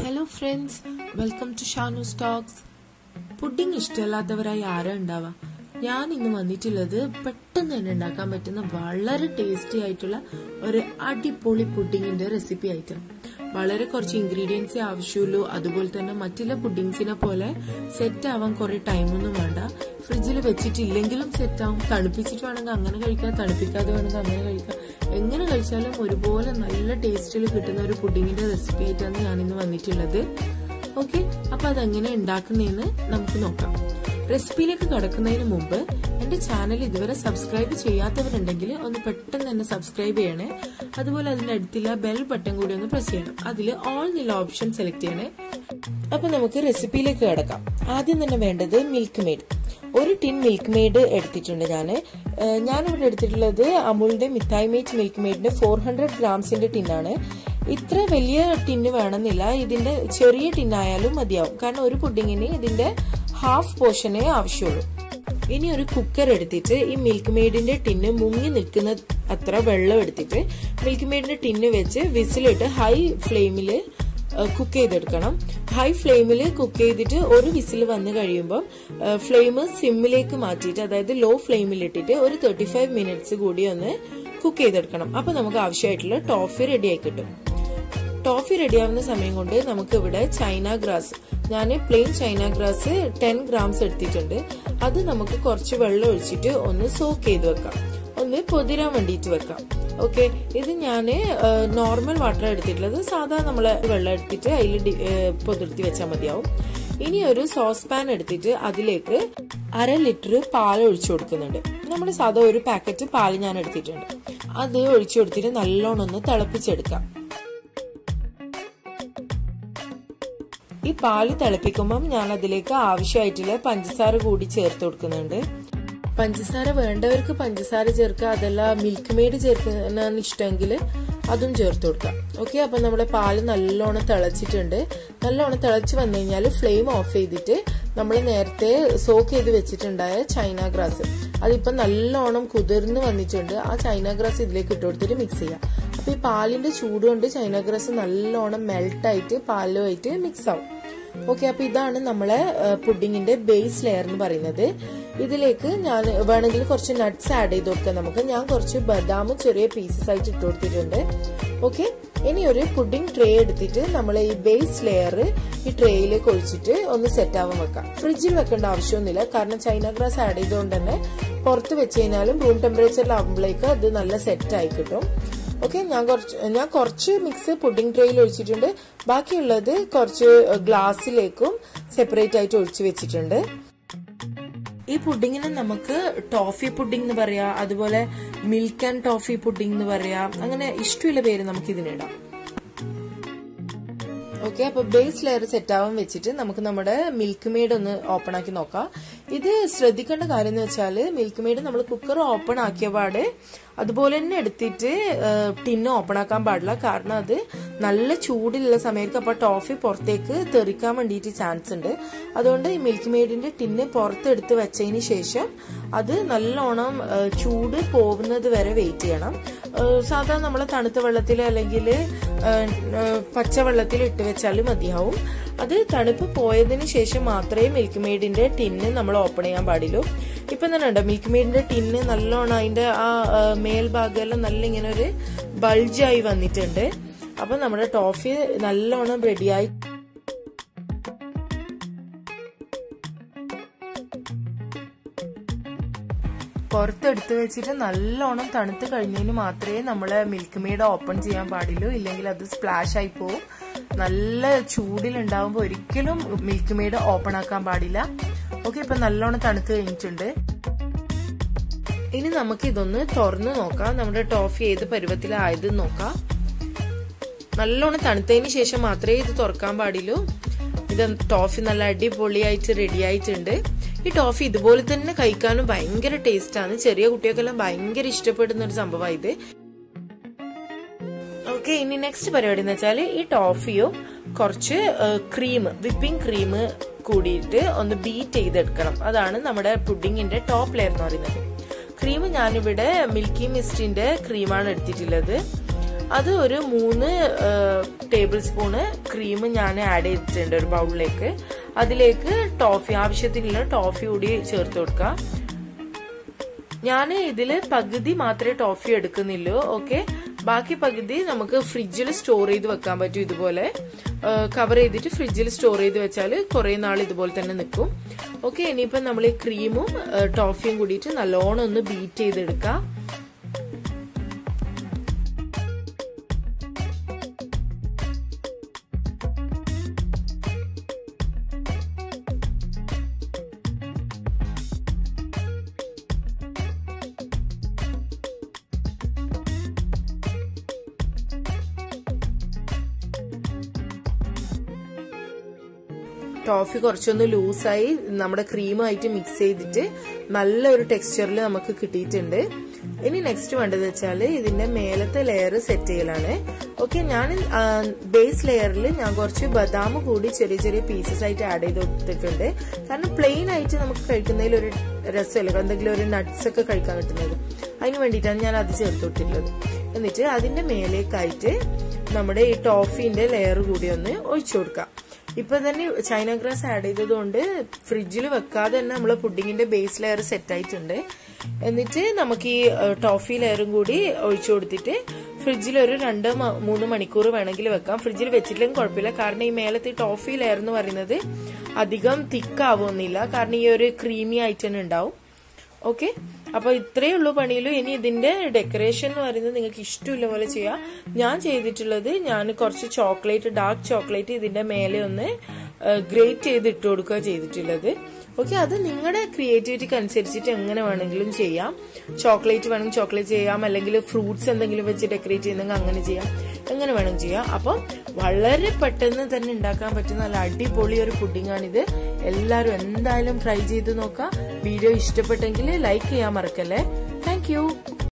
hello friends welcome to Shanu സ്റ്റോക്സ് pudding ഇഷ്ടമല്ലാത്തവരായി ആരാ ഉണ്ടാവുക ഞാൻ ഇന്ന് വന്നിട്ടുള്ളത് പെട്ടെന്ന് തന്നെ ഉണ്ടാക്കാൻ പറ്റുന്ന വളരെ ടേസ്റ്റി ആയിട്ടുള്ള ഒരു അടിപൊളി പുഡിങ്ങിന്റെ റെസിപ്പി ആയിട്ട് വളരെ കുറച്ച് ഇൻഗ്രീഡിയൻസേ ആവശ്യമുള്ളൂ അതുപോലെ തന്നെ മറ്റുള്ള പുഡിങ്സിനെ പോലെ സെറ്റ് ആവാൻ കുറെ ടൈമൊന്നും വേണ്ട ഫ്രിഡ്ജിൽ വെച്ചിട്ടില്ലെങ്കിലും സെറ്റ് ആവും തണുപ്പിച്ചിട്ട് വേണമെങ്കിൽ അങ്ങനെ കഴിക്കാം തണുപ്പിക്കാതെ വേണമെങ്കിൽ അങ്ങനെ കഴിക്കാം എങ്ങനെ കഴിച്ചാലും ഒരുപോലെ നല്ല ടേസ്റ്റിൽ കിട്ടുന്ന ഒരു പുഡിങ്ങിന്റെ റെസിപ്പി ആയിട്ടാണ് ഞാൻ ഇന്ന് വന്നിട്ടുള്ളത് ഓക്കെ അപ്പൊ അതെങ്ങനെ ഉണ്ടാക്കുന്നതെന്ന് നമുക്ക് നോക്കാം റെസിപ്പിയിലേക്ക് കടക്കുന്നതിന് മുമ്പ് എന്റെ ചാനൽ ഇതുവരെ സബ്സ്ക്രൈബ് ചെയ്യാത്തവരുണ്ടെങ്കിൽ ഒന്ന് പെട്ടെന്ന് തന്നെ സബ്സ്ക്രൈബ് ചെയ്യണേ അതുപോലെ അതിന്റെ അടുത്തുള്ള ബെൽ ബട്ടൺ കൂടി ഒന്ന് പ്രസ് ചെയ്യണം അതിൽ ഓൾ നില ഓപ്ഷൻ സെലക്ട് ചെയ്യണേ അപ്പൊ നമുക്ക് റെസിപ്പിയിലേക്ക് കിടക്കാം ആദ്യം തന്നെ വേണ്ടത് മിൽക്ക് മെയ്ഡ് ഒരു ടിൻ മിൽക്ക് മെയ്ഡ് എടുത്തിട്ടുണ്ട് ഞാൻ ഞാനിവിടെ എടുത്തിട്ടുള്ളത് അമുലിന്റെ മിഠായി മേറ്റ് മിൽക്ക് മെയ്ഡിന്റെ ഫോർ ഹൺഡ്രഡ് ഗ്രാംസിന്റെ ടിന്നാണ് ഇത്ര വലിയ ടിന്ന് വേണമെന്നില്ല ഇതിന്റെ ചെറിയ ടിന്നായാലും മതിയാവും കാരണം ഒരു പുഡിങ്ങിന് ഇതിന്റെ ഹാഫ് പോർഷനേ ആവശ്യമുള്ളൂ ഇനി ഒരു കുക്കർ എടുത്തിട്ട് ഈ മിൽക്ക് മെയ്ഡിന്റെ ടിന്ന് മുങ്ങി നിൽക്കുന്ന അത്ര വെള്ളം എടുത്തിട്ട് മിൽക്ക് മെയ്ഡിന്റെ ടിന്ന് വെച്ച് വിസിലിട്ട് ഹൈ ഫ്ലെയിമില് കുക്ക് ചെയ്തെടുക്കണം ഹൈ ഫ്ലെയിമിൽ കുക്ക് ചെയ്തിട്ട് ഒരു വിസിൽ വന്നു കഴിയുമ്പോൾ ഫ്ലെയിം സിമ്മിലേക്ക് മാറ്റിയിട്ട് അതായത് ലോ ഫ്ലെയിമിൽ ഇട്ടിട്ട് ഒരു തേർട്ടി ഫൈവ് മിനിറ്റ്സ് കൂടി ഒന്ന് കുക്ക് ചെയ്തെടുക്കണം അപ്പൊ നമുക്ക് ആവശ്യമായിട്ടുള്ള ടോഫി റെഡി ആയി കിട്ടും ടോഫി റെഡിയാവുന്ന സമയം കൊണ്ട് നമുക്ക് ഇവിടെ ചൈന ഗ്രാസ് ഞാൻ plain China grass ten grams എടുത്തിട്ടുണ്ട് അത് നമുക്ക് കുറച്ച് വെള്ളം ഒഴിച്ചിട്ട് ഒന്ന് സോക്ക് ചെയ്ത് വെക്കാം ഒന്ന് പൊതിരാൻ വേണ്ടിയിട്ട് വെക്കാം ഓക്കെ ഇത് ഞാൻ നോർമൽ വാട്ടർ എടുത്തിട്ടുള്ളത് സാധാ നമ്മൾ വെള്ളം എടുത്തിട്ട് അതിൽ പൊതിർത്തി വെച്ചാൽ മതിയാവും ഇനി ഒരു സോസ് പാൻ എടുത്തിട്ട് അതിലേക്ക് അര ലിറ്റർ പാൽ ഒഴിച്ചു കൊടുക്കുന്നുണ്ട് നമ്മൾ സാധാ ഒരു പാക്കറ്റ് പാൽ ഞാൻ എടുത്തിട്ടുണ്ട് അത് ഒഴിച്ചു കൊടുത്തിട്ട് നല്ലോണം ഒന്ന് തിളപ്പിച്ചെടുക്കാം ഈ പാല് തിളപ്പിക്കുമ്പം ഞാൻ അതിലേക്ക് ആവശ്യമായിട്ടുള്ള പഞ്ചസാര കൂടി ചേർത്ത് കൊടുക്കുന്നുണ്ട് പഞ്ചസാര വേണ്ടവർക്ക് പഞ്ചസാര ചേർക്കുക അതല്ല മിൽക്ക് മെയ്ഡ് ചേർക്കാനാണ് ഇഷ്ടമെങ്കിൽ അതും ചേർത്ത് കൊടുക്കാം ഓക്കെ അപ്പൊ നമ്മുടെ പാല് നല്ലോണം തിളച്ചിട്ടുണ്ട് നല്ലോണം തിളച്ച് വന്നു കഴിഞ്ഞാൽ ഫ്ലെയിം ഓഫ് ചെയ്തിട്ട് നമ്മൾ നേരത്തെ സോക്ക് ചെയ്ത് വെച്ചിട്ടുണ്ടായ ചൈന ഗ്രാസ് അതിപ്പോ നല്ലോണം കുതിർന്ന് വന്നിട്ടുണ്ട് ആ ചൈന ഗ്രാസ് ഇതിലേക്ക് ഇട്ട് കൊടുത്തിട്ട് മിക്സ് ചെയ്യാം അപ്പൊ ഈ പാലിന്റെ ചൂട് കൊണ്ട് ചൈന ഗ്രാസ് നല്ലോണം മെൽട്ടായിട്ട് പാലുമായിട്ട് മിക്സ് ആവും ഓക്കെ അപ്പൊ ഇതാണ് നമ്മളെ പുഡിങ്ങിന്റെ ബേസ് ലെയർ എന്ന് പറയുന്നത് ഇതിലേക്ക് ഞാൻ വേണമെങ്കിൽ കുറച്ച് നട്ട്സ് ആഡ് ചെയ്ത് കൊടുക്കാം നമുക്ക് ഞാൻ കുറച്ച് ബദാം ചെറിയ പീസസ് ആയിട്ട് ഇട്ട് കൊടുത്തിട്ടുണ്ട് ഓക്കെ ഇനി ഒരു പുഡിംഗ് ട്രേ എടുത്തിട്ട് നമ്മൾ ഈ ബേസ് ലെയർ ഈ ട്രേയിലേക്ക് ഒഴിച്ചിട്ട് ഒന്ന് സെറ്റ് ആവാൻ വെക്കാം ഫ്രിഡ്ജിൽ വെക്കേണ്ട ആവശ്യമൊന്നുമില്ല കാരണം ചൈന ഗ്രാസ് ആഡ് ചെയ്തുകൊണ്ട് തന്നെ പുറത്ത് വെച്ച് കഴിഞ്ഞാലും റൂം ടെമ്പറേച്ചറിലാവുമ്പോഴേക്ക് അത് നല്ല സെറ്റ് ആയി കിട്ടും ഓക്കെ ഞാൻ കുറച്ച് ഞാൻ കുറച്ച് മിക്സ് പുഡിംഗ് ട്രേയിൽ ഒഴിച്ചിട്ടുണ്ട് ബാക്കിയുള്ളത് കുറച്ച് ഗ്ലാസ്സിലേക്കും സെപ്പറേറ്റ് ആയിട്ട് ഒഴിച്ചു വെച്ചിട്ടുണ്ട് ഈ പുഡിങ്ങിന് നമുക്ക് ടോഫി പുഡിംഗ് എന്ന് പറയാം അതുപോലെ മിൽക്ക് ആൻഡ് ടോഫി പുഡിംഗ് എന്ന് പറയാം അങ്ങനെ ഇഷ്ടമുള്ള പേര് നമുക്ക് ഇതിനിടാം ഓക്കെ അപ്പൊ ബേസ് ലെയർ സെറ്റ് ആവാൻ വെച്ചിട്ട് നമുക്ക് നമ്മുടെ മിൽക്ക് മെയ്ഡ് ഒന്ന് ഓപ്പൺ ആക്കി നോക്കാം ഇത് ശ്രദ്ധിക്കേണ്ട കാര്യം എന്ന് വെച്ചാൽ മിൽക്ക് മെയ്ഡ് നമ്മൾ കുക്കർ ഓപ്പൺ ആക്കിയ പാട് അതുപോലെ തന്നെ എടുത്തിട്ട് ടിന്ന് ഓപ്പൺ ആക്കാൻ പാടില്ല കാരണം അത് നല്ല ചൂടിലുള്ള സമയത്ത് അപ്പൊ ടോഫി പുറത്തേക്ക് തെറിക്കാൻ വേണ്ടിയിട്ട് ചാൻസ് ഉണ്ട് അതുകൊണ്ട് ഈ മിൽക്ക് മെയ്ഡിന്റെ ടിന്ന് പുറത്തെടുത്ത് വെച്ചതിന് ശേഷം അത് നല്ലോണം ചൂട് പോകുന്നത് വരെ വെയിറ്റ് ചെയ്യണം സാധാരണ നമ്മൾ തണുത്ത വെള്ളത്തിൽ അല്ലെങ്കിൽ പച്ചവെള്ളത്തിൽ ഇട്ട് വെച്ചാൽ മതിയാവും അത് തണുപ്പ് പോയതിന് ശേഷം മാത്രമേ മിൽക്ക് മെയ്ഡിന്റെ ടിന്ന് നമ്മൾ ഓപ്പൺ ചെയ്യാൻ പാടുള്ളൂ ഇപ്പൊ തന്നെ ഉണ്ട് മിൽക്ക് മെയ്ഡിന്റെ ടിന്ന് നല്ലോണം അതിന്റെ ആ മേൽഭാഗമെല്ലാം നല്ല ഇങ്ങനെ ഒരു ബൾജായി വന്നിട്ടുണ്ട് അപ്പൊ നമ്മുടെ ടോഫി നല്ലോണം റെഡിയായി പുറത്തെടുത്ത് വെച്ചിട്ട് നല്ലോണം തണുത്ത് കഴിഞ്ഞതിന് മാത്രമേ നമ്മള് മിൽക്ക് മെയ്ഡ് ഓപ്പൺ ചെയ്യാൻ പാടുള്ളൂ ഇല്ലെങ്കിൽ അത് സ്പ്ലാഷ് ആയി പോവും നല്ല ചൂടിലുണ്ടാവുമ്പോൾ ഒരിക്കലും മിൽക്ക് മെയ്ഡ് ഓപ്പൺ ആക്കാൻ പാടില്ല ഓക്കെ ഇപ്പൊ നല്ലോണം തണുത്ത് കഴിഞ്ഞിട്ടുണ്ട് ഇനി നമുക്ക് ഇതൊന്ന് തുറന്നു നോക്കാം നമ്മുടെ ടോഫി ഏത് പരുവത്തിലായത് നോക്കാം നല്ലോണം തണുത്തതിന് ശേഷം മാത്രമേ ഇത് തുറക്കാൻ പാടുള്ളൂ ഇത് ടോഫി നല്ല അടിപൊളിയായിട്ട് റെഡി ആയിട്ടുണ്ട് ഈ ടോഫി ഇതുപോലെ തന്നെ കഴിക്കാനും ഭയങ്കര ടേസ്റ്റ് ആണ് ചെറിയ കുട്ടികൾക്കെല്ലാം ഭയങ്കര ഇഷ്ടപ്പെടുന്ന ഒരു സംഭവം ഇത് ഓക്കെ ഇനി നെക്സ്റ്റ് പരിപാടി എന്ന് വെച്ചാൽ ഈ ടോഫിയും കുറച്ച് ക്രീം വിപ്പിംഗ് ക്രീം കൂടിയിട്ട് ഒന്ന് ബീറ്റ് ചെയ്തെടുക്കണം അതാണ് നമ്മുടെ പുഡിങ്ങിന്റെ ടോപ്പ് ലെയർ എന്ന് പറയുന്നത് ക്രീം ഞാനിവിടെ മിൽക്കി മിസ്റ്റിന്റെ ക്രീമാണ് എടുത്തിട്ടുള്ളത് അത് ഒരു മൂന്ന് ടേബിൾ സ്പൂണ് ക്രീം ഞാൻ ആഡ് ചെയ്തിട്ടുണ്ട് ഒരു ബൗളിലേക്ക് അതിലേക്ക് ടോഫി ആവശ്യത്തിനുള്ള ടോഫി കൂടി ചേർത്ത് കൊടുക്കാം ഞാൻ ഇതില് പകുതി മാത്രമേ ടോഫി എടുക്കുന്നുള്ളൂ ഓക്കെ ബാക്കി പകുതി നമുക്ക് ഫ്രിഡ്ജിൽ സ്റ്റോർ ചെയ്ത് വെക്കാൻ പറ്റും ഇതുപോലെ കവർ ചെയ്തിട്ട് ഫ്രിഡ്ജിൽ സ്റ്റോർ ചെയ്ത് വെച്ചാൽ കുറെ നാൾ ഇതുപോലെ തന്നെ നിൽക്കും ഓക്കെ ഇനിയിപ്പം നമ്മൾ ഈ ക്രീമും ടോഫിയും കൂടിയിട്ട് നല്ലോണം ഒന്ന് ബീറ്റ് ചെയ്തെടുക്കാം ടോഫി കുറച്ചൊന്ന് ലൂസായി നമ്മുടെ ക്രീമായിട്ട് മിക്സ് ചെയ്തിട്ട് നല്ലൊരു ടെക്സ്ചറിൽ നമുക്ക് കിട്ടിയിട്ടുണ്ട് ഇനി നെക്സ്റ്റ് വേണ്ടത് വെച്ചാൽ ഇതിന്റെ മേലത്തെ ലെയർ സെറ്റ് ചെയ്യലാണ് ഓക്കെ ഞാൻ ബേസ് ലെയറിൽ ഞാൻ കുറച്ച് ബദാം കൂടി ചെറിയ ചെറിയ പീസസ് ആയിട്ട് ആഡ് ചെയ്ത് കൊടുത്തിട്ടുണ്ട് കാരണം പ്ലെയിൻ ആയിട്ട് നമുക്ക് കഴിക്കുന്നതിൽ ഒരു രസമല്ല എന്തെങ്കിലും ഒരു നട്ട്സ് ഒക്കെ കഴിക്കാൻ കിട്ടുന്നത് അതിന് വേണ്ടിയിട്ടാണ് ഞാൻ അത് ചേർത്ത് കൊടുത്തിട്ടുള്ളത് എന്നിട്ട് അതിന്റെ മേലേക്കായിട്ട് നമ്മുടെ ഈ ടോഫിന്റെ ലെയർ കൂടി ഒന്ന് ഒഴിച്ചു കൊടുക്കാം ഇപ്പൊ തന്നെ ചൈന ഗ്രാസ് ആഡ് ചെയ്തതുകൊണ്ട് ഫ്രിഡ്ജിൽ വെക്കാതെ തന്നെ നമ്മളെ പുഡിങ്ങിന്റെ ബേസ് ലെയർ സെറ്റ് ആയിട്ടുണ്ട് എന്നിട്ട് നമുക്ക് ഈ ടോഫി ലെയറും കൂടി ഒഴിച്ചു കൊടുത്തിട്ട് ഫ്രിഡ്ജിൽ ഒരു രണ്ട് മൂന്ന് മണിക്കൂർ വേണമെങ്കിൽ വെക്കാം ഫ്രിഡ്ജിൽ വെച്ചിട്ടില്ലെങ്കിൽ കുഴപ്പമില്ല കാരണം ഈ മേലത്തെ ടോഫി ലെയർ എന്ന് പറയുന്നത് അധികം തിക്കാവുന്നില്ല കാരണം ഈ ഒരു ക്രീമി ആയിട്ട് തന്നെ ഉണ്ടാവും ഓക്കെ അപ്പൊ ഇത്രയേ ഉള്ളൂ പണിയിലും ഇനി ഇതിന്റെ ഡെക്കറേഷൻ എന്ന് പറയുന്നത് നിങ്ങൾക്ക് ഇഷ്ടമുള്ള പോലെ ചെയ്യാം ഞാൻ ചെയ്തിട്ടുള്ളത് ഞാൻ കുറച്ച് ചോക്ലേറ്റ് ഡാർക്ക് ചോക്ലേറ്റ് ഇതിന്റെ മേലെ ഒന്ന് ഗ്രേറ്റ് ചെയ്ത് ഇട്ട് കൊടുക്കുക ചെയ്തിട്ടുള്ളത് ഓക്കെ അത് നിങ്ങളുടെ ക്രിയേറ്റിവിറ്റിക്ക് അനുസരിച്ചിട്ട് എങ്ങനെ വേണമെങ്കിലും ചെയ്യാം ചോക്ലേറ്റ് വേണമെങ്കിൽ ചോക്ലേറ്റ് ചെയ്യാം അല്ലെങ്കിൽ ഫ്രൂട്ട്സ് എന്തെങ്കിലും വെച്ച് ഡെക്കറേറ്റ് ചെയ്യുന്നെങ്കിൽ അങ്ങനെ ചെയ്യാം എങ്ങനെ വേണമെങ്കിൽ ചെയ്യാം അപ്പം വളരെ പെട്ടെന്ന് തന്നെ ഉണ്ടാക്കാൻ പറ്റുന്ന നല്ല അടിപൊളി ഒരു പുഡിംഗ് ആണിത് എല്ലാവരും എന്തായാലും ട്രൈ ചെയ്ത് നോക്കാം വീഡിയോ ഇഷ്ടപ്പെട്ടെങ്കിൽ ലൈക്ക് ചെയ്യാൻ മറക്കല്ലേ താങ്ക്